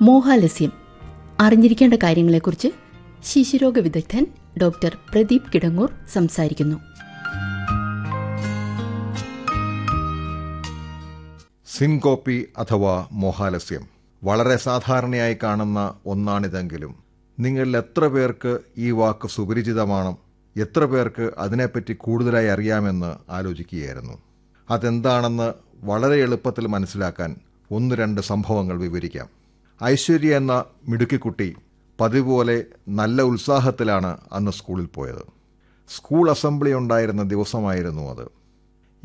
മോഹാലസ്യം അറിഞ്ഞിരിക്കേണ്ട കാര്യങ്ങളെക്കുറിച്ച് ശിശുരോഗ വിദഗ്ധൻ ഡോക്ടർ പ്രദീപ് കിടങ്ങൂർ സംസാരിക്കുന്നു സിൻകോപ്പി അഥവാ മോഹാലസ്യം വളരെ സാധാരണയായി കാണുന്ന ഒന്നാണിതെങ്കിലും നിങ്ങളിൽ എത്ര പേർക്ക് ഈ വാക്ക് സുപരിചിതമാണ് എത്ര പേർക്ക് അതിനെപ്പറ്റി കൂടുതലായി അറിയാമെന്ന് ആലോചിക്കുകയായിരുന്നു അതെന്താണെന്ന് വളരെ എളുപ്പത്തിൽ മനസ്സിലാക്കാൻ ഒന്ന് രണ്ട് സംഭവങ്ങൾ വിവരിക്കാം ഐശ്വര്യ എന്ന മിടുക്കിക്കുട്ടി പതിവ് പോലെ നല്ല ഉത്സാഹത്തിലാണ് അന്ന് സ്കൂളിൽ പോയത് സ്കൂൾ അസംബ്ലി ഉണ്ടായിരുന്ന ദിവസമായിരുന്നു അത്